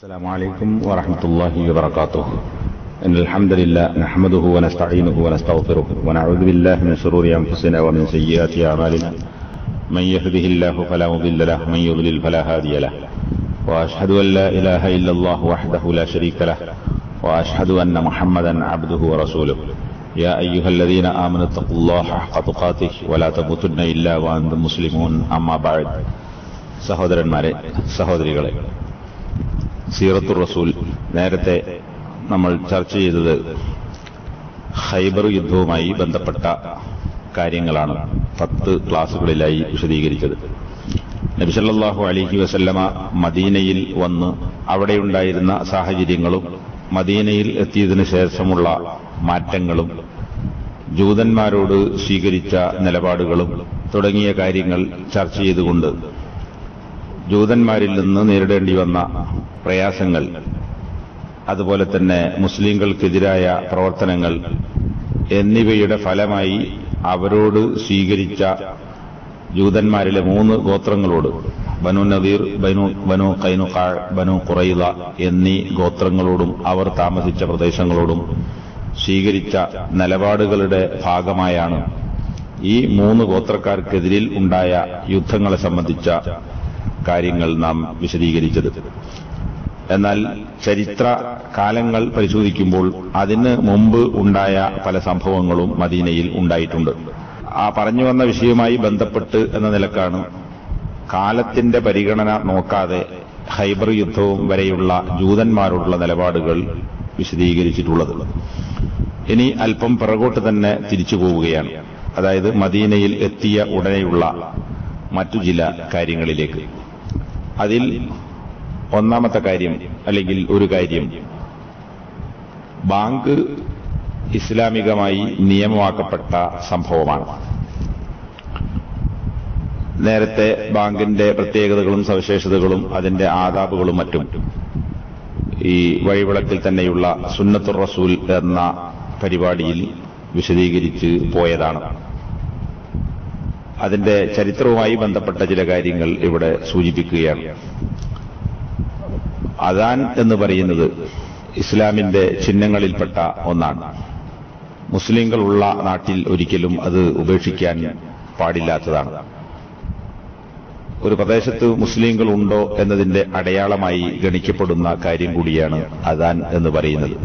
السلام عليكم ورحمة الله وبركاته إن الحمد لله نحمده ونستعينه ونستغفره ونعوذ بالله من شرور أنفسنا ومن سيئات أعمالنا من يهده الله فلا مضل له من يضلل فلا هادي له وأشهد أن لا إله إلا الله وحده لا شريك له وأشهد أن محمدا عبده ورسوله يا أيها الذين آمنوا اتقوا الله حق تقاته ولا تموتن إلا وأنتم مسلمون أما بعد സഹോദരന്മാരെ സഹോദരികളെ സീറത്തുർ റസൂൽ നേരത്തെ നമ്മൾ ചർച്ച ചെയ്തത് ഹൈബർ യുദ്ധവുമായി ബന്ധപ്പെട്ട കാര്യങ്ങളാണ് പത്ത് ക്ലാസുകളിലായി വിശദീകരിച്ചത് നബിസല്ലാഹു അലിഹി വസല്ലമ മദീനയിൽ വന്ന് അവിടെയുണ്ടായിരുന്ന സാഹചര്യങ്ങളും മദീനയിൽ എത്തിയതിനു ശേഷമുള്ള മാറ്റങ്ങളും ജൂതന്മാരോട് സ്വീകരിച്ച നിലപാടുകളും തുടങ്ങിയ കാര്യങ്ങൾ ചർച്ച ചെയ്തുകൊണ്ട് ജൂതന്മാരിൽ നിന്ന് നേരിടേണ്ടി വന്ന പ്രയാസങ്ങൾ അതുപോലെ തന്നെ മുസ്ലിങ്ങൾക്കെതിരായ പ്രവർത്തനങ്ങൾ എന്നിവയുടെ ഫലമായി അവരോട് സ്വീകരിച്ച ജൂതന്മാരിലെ മൂന്ന് ഗോത്രങ്ങളോട് ബനു നദീർ ബനു ബനു കൈനുക്കാൾ ബനു കുറൈല എന്നീ ഗോത്രങ്ങളോടും അവർ താമസിച്ച പ്രദേശങ്ങളോടും സ്വീകരിച്ച നിലപാടുകളുടെ ഭാഗമായാണ് ഈ മൂന്ന് ഗോത്രക്കാർക്കെതിരിൽ ഉണ്ടായ യുദ്ധങ്ങളെ സംബന്ധിച്ച കാര്യങ്ങൾ നാം വിശദീകരിച്ചത് എന്നാൽ ചരിത്ര കാലങ്ങൾ പരിശോധിക്കുമ്പോൾ അതിന് മുമ്പ് ഉണ്ടായ പല സംഭവങ്ങളും മദീനയിൽ ഉണ്ടായിട്ടുണ്ട് ആ പറഞ്ഞു വന്ന വിഷയവുമായി ബന്ധപ്പെട്ട് എന്ന നിലക്കാണ് കാലത്തിന്റെ പരിഗണന നോക്കാതെ ഹൈബർ യുദ്ധവും വരെയുള്ള ജൂതന്മാരോടുള്ള നിലപാടുകൾ വിശദീകരിച്ചിട്ടുള്ളത് ഇനി അല്പം പിറകോട്ട് തന്നെ തിരിച്ചു പോവുകയാണ് അതായത് മദീനയിൽ എത്തിയ ഉടനെയുള്ള മറ്റു ചില കാര്യങ്ങളിലേക്ക് അതിൽ ഒന്നാമത്തെ കാര്യം അല്ലെങ്കിൽ ഒരു കാര്യം ബാങ്ക് ഇസ്ലാമികമായി നിയമമാക്കപ്പെട്ട സംഭവമാണ് നേരത്തെ ബാങ്കിന്റെ പ്രത്യേകതകളും സവിശേഷതകളും അതിന്റെ ആദാബുകളും മറ്റും ഈ വഴിവിളക്കിൽ തന്നെയുള്ള സുന്നത്തുർ റസൂൽ എന്ന പരിപാടിയിൽ വിശദീകരിച്ച് പോയതാണ് അതിന്റെ ചരിത്രവുമായി ബന്ധപ്പെട്ട ചില കാര്യങ്ങൾ ഇവിടെ സൂചിപ്പിക്കുകയാണ് അദാൻ എന്ന് പറയുന്നത് ഇസ്ലാമിന്റെ ചിഹ്നങ്ങളിൽപ്പെട്ട ഒന്നാണ് മുസ്ലിങ്ങളുള്ള നാട്ടിൽ ഒരിക്കലും അത് ഉപേക്ഷിക്കാൻ പാടില്ലാത്തതാണ് ഒരു പ്രദേശത്ത് മുസ്ലിങ്ങൾ ഉണ്ടോ എന്നതിന്റെ അടയാളമായി ഗണിക്കപ്പെടുന്ന കാര്യം കൂടിയാണ് അദാൻ എന്ന് പറയുന്നത്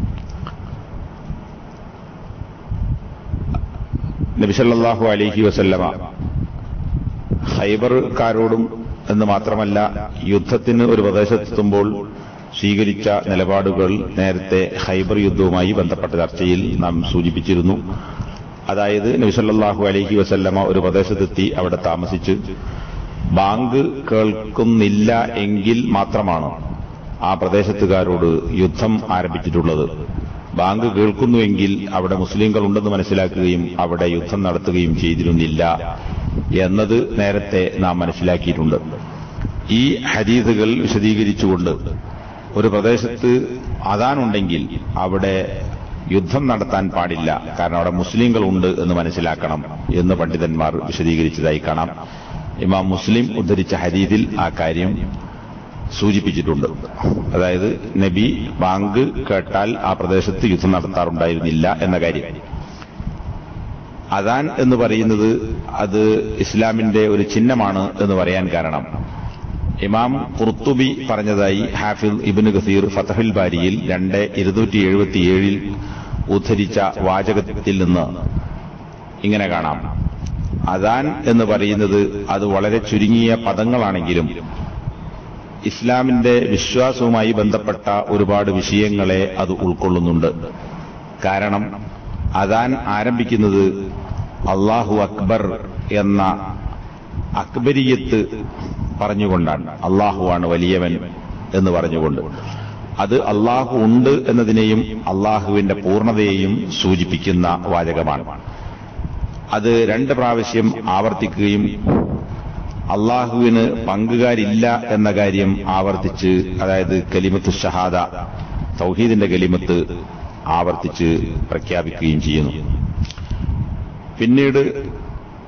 നബിസല്ലാഹു അലിഹി വസല്ലമ ഹൈബർക്കാരോടും എന്ന് മാത്രമല്ല യുദ്ധത്തിന് ഒരു പ്രദേശത്തെത്തുമ്പോൾ സ്വീകരിച്ച നിലപാടുകൾ നേരത്തെ ഹൈബർ യുദ്ധവുമായി ബന്ധപ്പെട്ട ചർച്ചയിൽ നാം സൂചിപ്പിച്ചിരുന്നു അതായത് നബിസല്ലാഹു അലഹി വസല്ലമ ഒരു പ്രദേശത്തെത്തി അവിടെ താമസിച്ച് ബാങ്ക് കേൾക്കുന്നില്ല എങ്കിൽ മാത്രമാണ് ആ പ്രദേശത്തുകാരോട് യുദ്ധം ആരംഭിച്ചിട്ടുള്ളത് ബാങ്ക് കേൾക്കുന്നുവെങ്കിൽ അവിടെ മുസ്ലിങ്ങൾ ഉണ്ടെന്ന് മനസ്സിലാക്കുകയും അവിടെ യുദ്ധം നടത്തുകയും ചെയ്തിരുന്നില്ല എന്നത് നേരത്തെ നാം മനസ്സിലാക്കിയിട്ടുണ്ട് ഈ ഹദീദുകൾ വിശദീകരിച്ചുകൊണ്ട് ഒരു പ്രദേശത്ത് അതാനുണ്ടെങ്കിൽ അവിടെ യുദ്ധം നടത്താൻ പാടില്ല കാരണം അവിടെ മുസ്ലിങ്ങൾ ഉണ്ട് എന്ന് മനസ്സിലാക്കണം എന്ന് പണ്ഡിതന്മാർ വിശദീകരിച്ചതായി കാണാം ഇമാം മുസ്ലിം ഉദ്ധരിച്ച ഹദീദിൽ ആ കാര്യം സൂചിപ്പിച്ചിട്ടുണ്ട് അതായത് നബി ബാങ്ക് കേട്ടാൽ ആ പ്രദേശത്ത് യുദ്ധം നടത്താറുണ്ടായിരുന്നില്ല എന്ന കാര്യം അദാൻ എന്ന് പറയുന്നത് അത് ഇസ്ലാമിന്റെ ഒരു ചിഹ്നമാണ് എന്ന് പറയാൻ കാരണം ഇമാം കുർത്തുബി പറഞ്ഞതായി ഹാഫിൽ ഇബിന് ഗസീർ ഫതഹുൽ ബാരിയിൽ രണ്ട് ഇരുന്നൂറ്റി എഴുപത്തിയേഴിൽ ഉദ്ധരിച്ച വാചകത്തിൽ നിന്ന് ഇങ്ങനെ കാണാം അദാൻ എന്ന് പറയുന്നത് അത് വളരെ ചുരുങ്ങിയ പദങ്ങളാണെങ്കിലും ഇസ്ലാമിന്റെ വിശ്വാസവുമായി ബന്ധപ്പെട്ട ഒരുപാട് വിഷയങ്ങളെ അത് ഉൾക്കൊള്ളുന്നുണ്ട് കാരണം അതാൻ ആരംഭിക്കുന്നത് അള്ളാഹു അക്ബർ എന്ന അക്ബരിയത്ത് പറഞ്ഞുകൊണ്ടാണ് അള്ളാഹുവാണ് വലിയവൻ എന്ന് പറഞ്ഞുകൊണ്ട് അത് അള്ളാഹു ഉണ്ട് എന്നതിനെയും അള്ളാഹുവിന്റെ പൂർണ്ണതയെയും സൂചിപ്പിക്കുന്ന വാചകമാണ് അത് രണ്ട് പ്രാവശ്യം ആവർത്തിക്കുകയും അള്ളാഹുവിന് പങ്കുകാരില്ല എന്ന കാര്യം ആവർത്തിച്ച് അതായത് കലിമത്ത് ഷഹാദ തൗഹീദിന്റെ കലിമത്ത് ആവർത്തിച്ച് പ്രഖ്യാപിക്കുകയും ചെയ്യുന്നു പിന്നീട്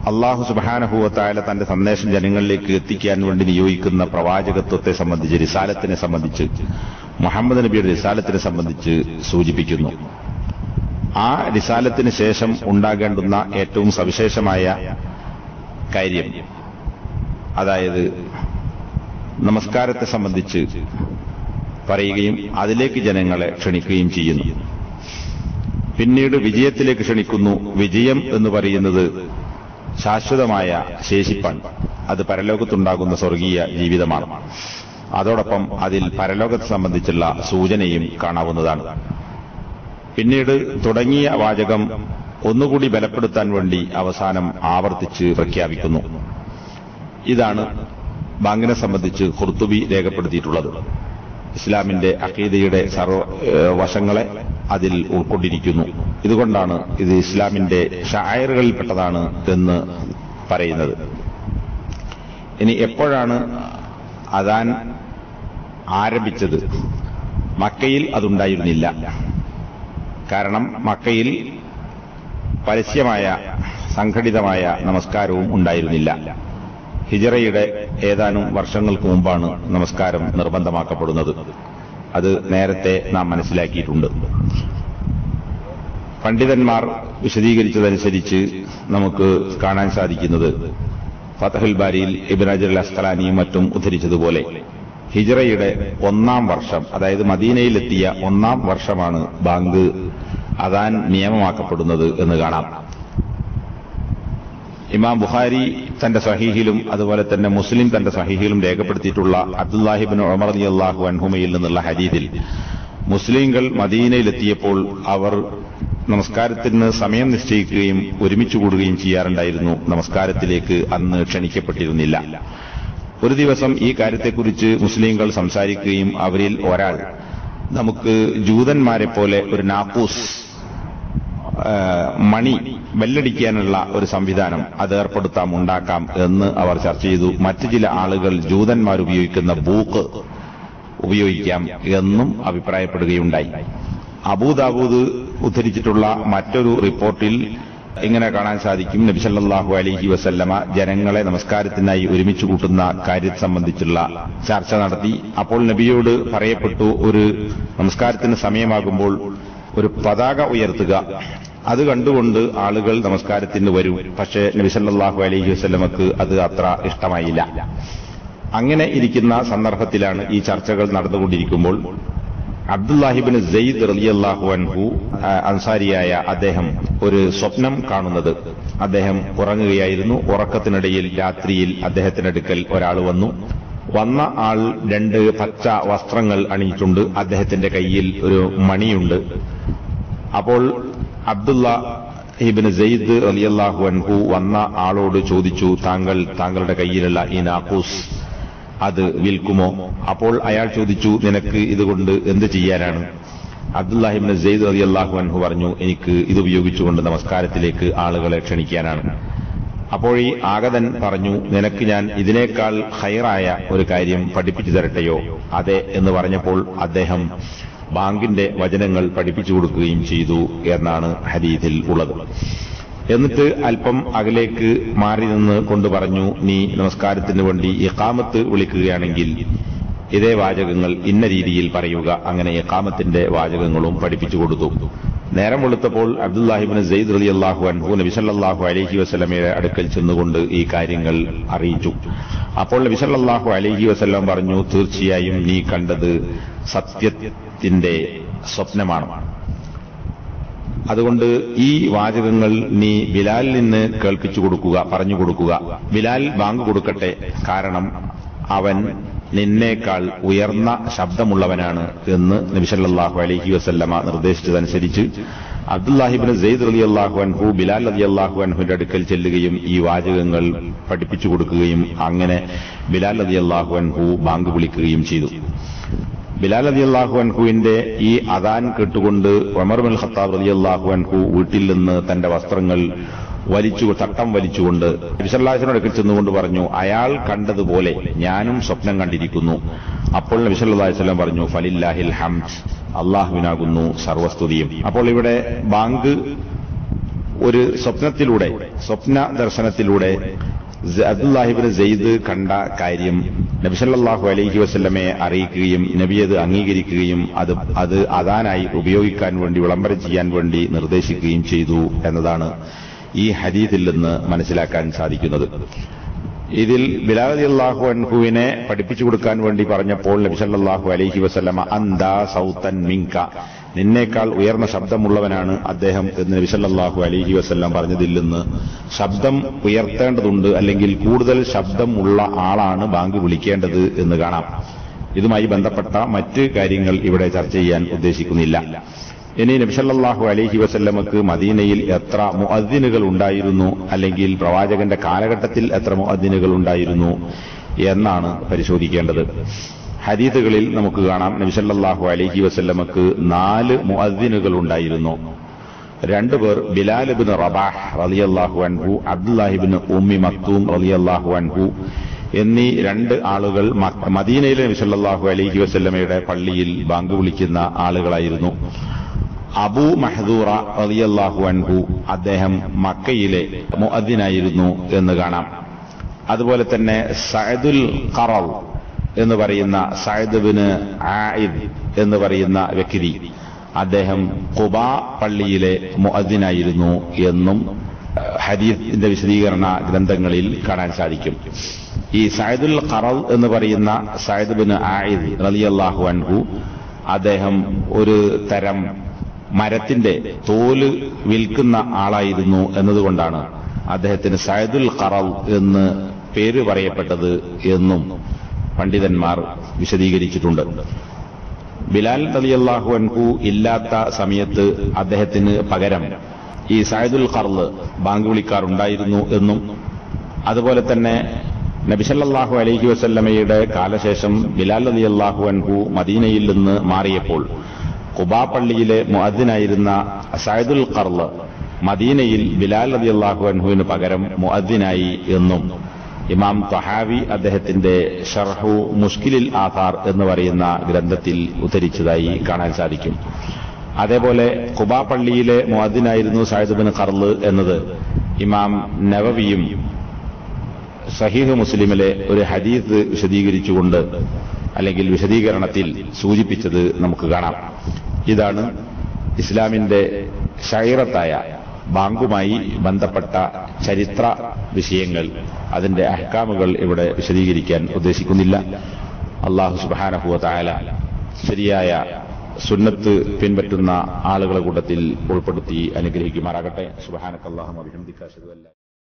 അള്ളാഹു സുബാനഹുവത്തായ തന്റെ സന്ദേശം ജനങ്ങളിലേക്ക് എത്തിക്കാൻ വേണ്ടി നിയോഗിക്കുന്ന പ്രവാചകത്വത്തെ സംബന്ധിച്ച് റിസാലത്തിനെ സംബന്ധിച്ച് മുഹമ്മദ് നബിയുടെ റിസാലത്തിനെ സംബന്ധിച്ച് സൂചിപ്പിക്കുന്നു ആ റിസാലത്തിന് ശേഷം ഉണ്ടാകേണ്ടുന്ന ഏറ്റവും സവിശേഷമായ കാര്യം അതായത് നമസ്കാരത്തെ സംബന്ധിച്ച് പറയുകയും അതിലേക്ക് ജനങ്ങളെ ക്ഷണിക്കുകയും ചെയ്യുന്നു പിന്നീട് വിജയത്തിലേക്ക് ക്ഷണിക്കുന്നു വിജയം എന്ന് പറയുന്നത് ശാശ്വതമായ ശേഷിപ്പാണ് അത് പരലോകത്തുണ്ടാകുന്ന സ്വർഗീയ ജീവിതമാണ് അതോടൊപ്പം അതിൽ പരലോകത്തെ സംബന്ധിച്ചുള്ള സൂചനയും കാണാവുന്നതാണ് പിന്നീട് തുടങ്ങിയ വാചകം ഒന്നുകൂടി ബലപ്പെടുത്താൻ വേണ്ടി അവസാനം ആവർത്തിച്ച് പ്രഖ്യാപിക്കുന്നു ഇതാണ് ബാങ്കിനെ സംബന്ധിച്ച് ഖുർത്തുബി രേഖപ്പെടുത്തിയിട്ടുള്ളത് ഇസ്ലാമിന്റെ അഖീദയുടെ സർവ ഏഹ് വശങ്ങളെ അതിൽ ഉൾക്കൊണ്ടിരിക്കുന്നു ഇതുകൊണ്ടാണ് ഇത് ഇസ്ലാമിന്റെ ഷായറുകളിൽപ്പെട്ടതാണ് എന്ന് പറയുന്നത് ഇനി എപ്പോഴാണ് അതാൻ ആരംഭിച്ചത് മക്കയിൽ അതുണ്ടായിരുന്നില്ല കാരണം മക്കയിൽ പരസ്യമായ സംഘടിതമായ നമസ്കാരവും ഉണ്ടായിരുന്നില്ല ഹിജറയുടെ ഏതാനും വർഷങ്ങൾക്ക് മുമ്പാണ് നമസ്കാരം നിർബന്ധമാക്കപ്പെടുന്നത് അത് നേരത്തെ നാം മനസ്സിലാക്കിയിട്ടുണ്ട് പണ്ഡിതന്മാർ വിശദീകരിച്ചതനുസരിച്ച് നമുക്ക് കാണാൻ സാധിക്കുന്നത് ഫതഹുൽ ബാരിയിൽ ഇബിൻ അജർ അസ്കലാനിയും മറ്റും ഉദ്ധരിച്ചതുപോലെ ഹിജറയുടെ ഒന്നാം വർഷം അതായത് മദീനയിലെത്തിയ ഒന്നാം വർഷമാണ് ബാങ്ക് അതാൻ നിയമമാക്കപ്പെടുന്നത് എന്ന് കാണാം ഇമാം ബുഖാരി തന്റെ സഹീഹിലും അതുപോലെ തന്നെ മുസ്ലിം തന്റെ സഹീഹിലും രേഖപ്പെടുത്തിയിട്ടുള്ള അബ്ദുല്ലാഹിബിൻ ഉമർ റളിയല്ലാഹു അള്ളാഹു അൻഹുമയിൽ നിന്നുള്ള ഹദീദിൽ മുസ്ലിങ്ങൾ മദീനയിലെത്തിയപ്പോൾ അവർ നമസ്കാരത്തിന് സമയം നിശ്ചയിക്കുകയും ഒരുമിച്ച് കൂടുകയും ചെയ്യാറുണ്ടായിരുന്നു നമസ്കാരത്തിലേക്ക് അന്ന് ക്ഷണിക്കപ്പെട്ടിരുന്നില്ല ഒരു ദിവസം ഈ കാര്യത്തെക്കുറിച്ച് മുസ്ലിങ്ങൾ സംസാരിക്കുകയും അവരിൽ ഒരാൾ നമുക്ക് ജൂതന്മാരെ പോലെ ഒരു നാക്കൂസ് ആ, മണി ബെല്ലടിക്കാനുള്ള ഒരു സംവിധാനം അത് ഏർപ്പെടുത്താം ഉണ്ടാക്കാം എന്ന് അവർ ചർച്ച ചെയ്തു മറ്റു ചില ആളുകൾ ജൂതന്മാർ ഉപയോഗിക്കുന്ന ബൂക്ക് ഉപയോഗിക്കാം എന്നും അഭിപ്രായപ്പെടുകയുണ്ടായി അബൂദാബൂദ് ഉദ്ധരിച്ചിട്ടുള്ള മറ്റൊരു റിപ്പോർട്ടിൽ ഇങ്ങനെ കാണാൻ സാധിക്കും നബി സല്ലല്ലാഹു അലൈഹി വസല്ലമ ജനങ്ങളെ നമസ്കാരത്തിനായി ഒരുമിച്ച് കൂട്ടുന്ന കാര്യത്തെ സംബന്ധിച്ചുള്ള ചർച്ച നടത്തി അപ്പോൾ നബിയോട് പറയപ്പെട്ടു ഒരു നമസ്കാരത്തിന് സമയമാകുമ്പോൾ ഒരു പതാക ഉയർത്തുക അത് കണ്ടുകൊണ്ട് ആളുകൾ നമസ്കാരത്തിന് വരും പക്ഷേ നബി സല്ലല്ലാഹു അലൈഹി വസല്ലമക്ക് അത് അത്ര ഇഷ്ടമായില്ല അങ്ങനെ ഇരിക്കുന്ന സന്ദർഭത്തിലാണ് ഈ ചർച്ചകൾ നടന്നുകൊണ്ടിരിക്കുമ്പോൾ അബ്ദുല്ലാഹിബിന് സെയ്ദ് റളിയല്ലാഹു അൻഹു ആ, അൻസാരിയായ അദ്ദേഹം ഒരു സ്വപ്നം കാണുന്നത് അദ്ദേഹം ഉറങ്ങുകയായിരുന്നു ഉറക്കത്തിനിടയിൽ രാത്രിയിൽ അദ്ദേഹത്തിനടുക്കൽ ഒരാൾ വന്നു വന്ന ആൾ രണ്ട് പച്ച വസ്ത്രങ്ങൾ അണിഞ്ഞിട്ടുണ്ട് അദ്ദേഹത്തിന്റെ കയ്യിൽ ഒരു മണിയുണ്ട് അപ്പോൾ അബ്ദുള്ള ഹിബിന് സെയ്ദ് റളിയല്ലാഹു അൻഹു വന്ന ആളോട് ചോദിച്ചു താങ്കൾ താങ്കളുടെ കയ്യിലുള്ള ഈ നാക്കൂസ് അത് വിൽക്കുമോ അപ്പോൾ അയാൾ ചോദിച്ചു നിനക്ക് ഇതുകൊണ്ട് എന്ത് ചെയ്യാനാണ് അബ്ദുല്ലാഹിബിന് സെയ്ദ് അലി അള്ളാഹു അൻഹു പറഞ്ഞു എനിക്ക് ഇത് ഉപയോഗിച്ചുകൊണ്ട് നമസ്കാരത്തിലേക്ക് ആളുകളെ ക്ഷണിക്കാനാണ് അപ്പോൾ ഈ ആഗതൻ പറഞ്ഞു നിനക്ക് ഞാൻ ഇതിനേക്കാൾ ഹൈറായ ഒരു കാര്യം പഠിപ്പിച്ചു തരട്ടെയോ അതെ എന്ന് പറഞ്ഞപ്പോൾ അദ്ദേഹം ബാങ്കിന്റെ വചനങ്ങൾ പഠിപ്പിച്ചു കൊടുക്കുകയും ചെയ്തു എന്നാണ് ഹദീഥിൽ ഉള്ളത് എന്നിട്ട് അല്പം അകലേക്ക് മാറി നിന്ന് കൊണ്ട് പറഞ്ഞു നീ നമസ്കാരത്തിന് വേണ്ടി ഇഖാമത്ത് വിളിക്കുകയാണെങ്കിൽ ഇതേ വാചകങ്ങൾ ഇന്ന രീതിയിൽ പറയുക അങ്ങനെ ഇഖാമത്തിന്റെ വാചകങ്ങളും പഠിപ്പിച്ചു കൊടുത്തു നേരം വെളുത്തപ്പോൾ അബ്ദുല്ലാഹിബിന് സെയ്ദ് അലി അള്ളാഹു അൻഹു നബി സല്ലല്ലാഹു അലൈഹി വസല്ലമയുടെ അടുക്കൽ ചെന്നുകൊണ്ട് ഈ കാര്യങ്ങൾ അറിയിച്ചു അപ്പോൾ നബി സല്ലല്ലാഹു അലൈഹി വസല്ലം പറഞ്ഞു തീർച്ചയായും നീ കണ്ടത് സത്യത്തിന്റെ സ്വപ്നമാണ് അതുകൊണ്ട് ഈ വാചകങ്ങൾ നീ ബിലാലിൽ നിന്ന് കേൾപ്പിച്ചു കൊടുക്കുക പറഞ്ഞു കൊടുക്കുക ബിലാൽ ബാങ്ക് കൊടുക്കട്ടെ കാരണം അവൻ നിന്നേക്കാൾ ഉയർന്ന ശബ്ദമുള്ളവനാണ് എന്ന് നബിസല്ലാഹു അലൈഹി വസല്ലമ നിർദ്ദേശിച്ചതനുസരിച്ച് അബ്ദുല്ലാഹിബിന് സെയ്ദ് അലി അള്ളാഹു അൻഹു ബിലാൽ അലി അള്ളാഹു അൻഹുവിന്റെ അടുക്കൽ ചെല്ലുകയും ഈ വാചകങ്ങൾ പഠിപ്പിച്ചു കൊടുക്കുകയും അങ്ങനെ ബിലാൽ അലി അള്ളാഹു അൻഹു ബാങ്ക് വിളിക്കുകയും ചെയ്തു ബിലാൽ അലി അള്ളാഹു അൻഹുവിന്റെ ഈ അദാൻ കേട്ടുകൊണ്ട് ഒമർ ബിൻ ഖത്താബ് അലി അള്ളാഹു അൻഹു വീട്ടിൽ നിന്ന് തന്റെ വസ്ത്രങ്ങൾ വലിച്ചു തട്ടം വലിച്ചുകൊണ്ട് നബിസല്ലാഹിനോട് അടുക്കൽ ചെന്നുകൊണ്ട് പറഞ്ഞു അയാൾ കണ്ടതുപോലെ ഞാനും സ്വപ്നം കണ്ടിരിക്കുന്നു അപ്പോൾ നബി സല്ലല്ലാഹു അലൈഹി വസല്ലം പറഞ്ഞു ഫലില്ലാഹിൽ ഹംദ് അള്ളാഹുവിനാകുന്നു സർവസ്തുതിയും അപ്പോൾ ഇവിടെ ബാങ്ക് ഒരു സ്വപ്നത്തിലൂടെ സ്വപ്ന ദർശനത്തിലൂടെ സ- അബ്ദുല്ലാഹിബിന് സെയ്ദ് കണ്ട കാര്യം നബി സല്ലല്ലാഹു അലൈഹി വസല്ലമയെ അറിയിക്കുകയും നബി അത് അംഗീകരിക്കുകയും അത് അത് അതാനായി ഉപയോഗിക്കാൻ വേണ്ടി വിളംബരം ചെയ്യാൻ വേണ്ടി നിർദ്ദേശിക്കുകയും ചെയ്തു എന്നതാണ് ഈ ഹദീത്തിൽ നിന്ന് മനസ്സിലാക്കാൻ സാധിക്കുന്നത് ഇതിൽ ബിലാലി അള്ളാഹു അൻഹുവിനെ പഠിപ്പിച്ചു കൊടുക്കാൻ വേണ്ടി പറഞ്ഞപ്പോൾ നബി സല്ലല്ലാഹു അലൈഹി വസല്ലമ അന്താ സൗത്തൻ മിങ്ക നിന്നേക്കാൾ ഉയർന്ന ശബ്ദമുള്ളവനാണ് അദ്ദേഹം എന്ന് നബി സല്ലല്ലാഹു അലൈഹി വസല്ലം പറഞ്ഞതിൽ നിന്ന് ശബ്ദം ഉയർത്തേണ്ടതുണ്ട് അല്ലെങ്കിൽ കൂടുതൽ ശബ്ദമുള്ള ആളാണ് ബാങ്ക് വിളിക്കേണ്ടത് എന്ന് കാണാം ഇതുമായി ബന്ധപ്പെട്ട മറ്റ് കാര്യങ്ങൾ ഇവിടെ ചർച്ച ചെയ്യാൻ ഉദ്ദേശിക്കുന്നില്ല ഇനി നബിസല്ലാഹു അലൈഹി വസല്ലമക്ക് മദീനയിൽ എത്ര മുഅദ്ദിനുകൾ ഉണ്ടായിരുന്നു അല്ലെങ്കിൽ പ്രവാചകന്റെ കാലഘട്ടത്തിൽ എത്ര മുഅദ്ദിനുകൾ ഉണ്ടായിരുന്നു എന്നാണ് പരിശോധിക്കേണ്ടത് ഹദീത്തുകളിൽ നമുക്ക് കാണാം നബിസല്ലാഹു അലൈഹി വസല്ലമക്ക് നാല് മുഅദ്ദിനുകൾ ഉണ്ടായിരുന്നു രണ്ടുപേർ ബിലാലിബിൻ റബാഹ് റളിയല്ലാഹു അൻഹു അബ്ദുല്ലാഹിബിൻ ഉമ്മി മക്തൂം റളിയല്ലാഹു അൻഹു എന്നീ രണ്ട് ആളുകൾ മക്ക- മദീനയിലെ നബി സല്ലല്ലാഹു അലൈഹി വസല്ലമയുടെ പള്ളിയിൽ ബാങ്ക് വിളിക്കുന്ന ആളുകളായിരുന്നു അബൂ മഹദൂറ റളിയല്ലാഹു അൻഹു അദ്ദേഹം മക്കയിലെ മുഅദ്ദിനായിരുന്നു എന്ന് കാണാം അതുപോലെ തന്നെ സഅദുൽ ഖറൽ എന്ന് പറയുന്ന സഅദ് ബിന് ആയിദ് എന്ന് പറയുന്ന വ്യക്തി അദ്ദേഹം ഖുബാ പള്ളിയിലെ മുഅദ്ദിനായിരുന്നു എന്നും അഹ്, ഹദീസിന്റെ വിശദീകരണ ഗ്രന്ഥങ്ങളിൽ കാണാൻ സാധിക്കും ഈ സയദുൽ ഖറൽ എന്ന് പറയുന്ന സയദ് ബിൻ ആയിദ് റളിയല്ലാഹു അൻഹു അദ്ദേഹം ഒരു തരം മരത്തിന്റെ തോല് വിൽക്കുന്ന ആളായിരുന്നു എന്നതുകൊണ്ടാണ് അദ്ദേഹത്തിന് സയദുൽ ഖറൽ എന്ന് പേര് പറയപ്പെട്ടത് എന്നും പണ്ഡിതന്മാർ വിശദീകരിച്ചിട്ടുണ്ട് ബിലാൽ റളിയല്ലാഹു അൻഹു ഇല്ലാത്ത സമയത്ത് അദ്ദേഹത്തിന് പകരം ഈ സയദുൽ ഖർല് ബാങ്ക് വിളിക്കാറുണ്ടായിരുന്നു എന്നും അതുപോലെ തന്നെ നബിസല്ലാഹു അലൈഹി വസല്ലമയുടെ കാലശേഷം ബിലാൽ റളിയല്ലാഹു അൻഹു മദീനയിൽ നിന്ന് മാറിയപ്പോൾ കുബാ പള്ളിയിലെ മുഅദ്ദിനായിരുന്ന സയദുൽ ഖർല് മദീനയിൽ ബിലാൽ റളിയല്ലാഹു അൻഹുവിന് പകരം മുഅദ്ദിനായി എന്നും ഇമാം തഹാവി അദ്ദേഹത്തിന്റെ ഷർഹു മുഷ്കിലിൽ ആധാർ എന്ന് പറയുന്ന ഗ്രന്ഥത്തിൽ ഉദ്ധരിച്ചതായി കാണാൻ സാധിക്കും അതേപോലെ കുബാ പള്ളിയിലെ മുഅദ്ദിനായിരുന്നു സായിദ് ബിൻ ഖർല് എന്നത് ഇമാം നവവിയും സഹീഹ് മുസ്ലിമിലെ ഒരു ഹദീസ് വിശദീകരിച്ചുകൊണ്ട് അല്ലെങ്കിൽ വിശദീകരണത്തിൽ സൂചിപ്പിച്ചത് നമുക്ക് കാണാം ഇതാണ് ഇസ്ലാമിന്റെ ഷൈറത്തായ ബാങ്കുമായി ബന്ധപ്പെട്ട ചരിത്ര വിഷയങ്ങൾ അതിന്റെ അഹ്കാമുകൾ ഇവിടെ വിശദീകരിക്കാൻ ഉദ്ദേശിക്കുന്നില്ല അള്ളാഹു സുബാനഹുവ തായാല ശരിയായ സുന്നത്ത് പിൻപറ്റുന്ന ആളുകളെ കൂട്ടത്തിൽ ഉൾപ്പെടുത്തി അനുഗ്രഹിക്കുമാറാകട്ടെ സുബാനക്കല്ലാഹു അഭിനന്ദിക്കാശതുവല്ല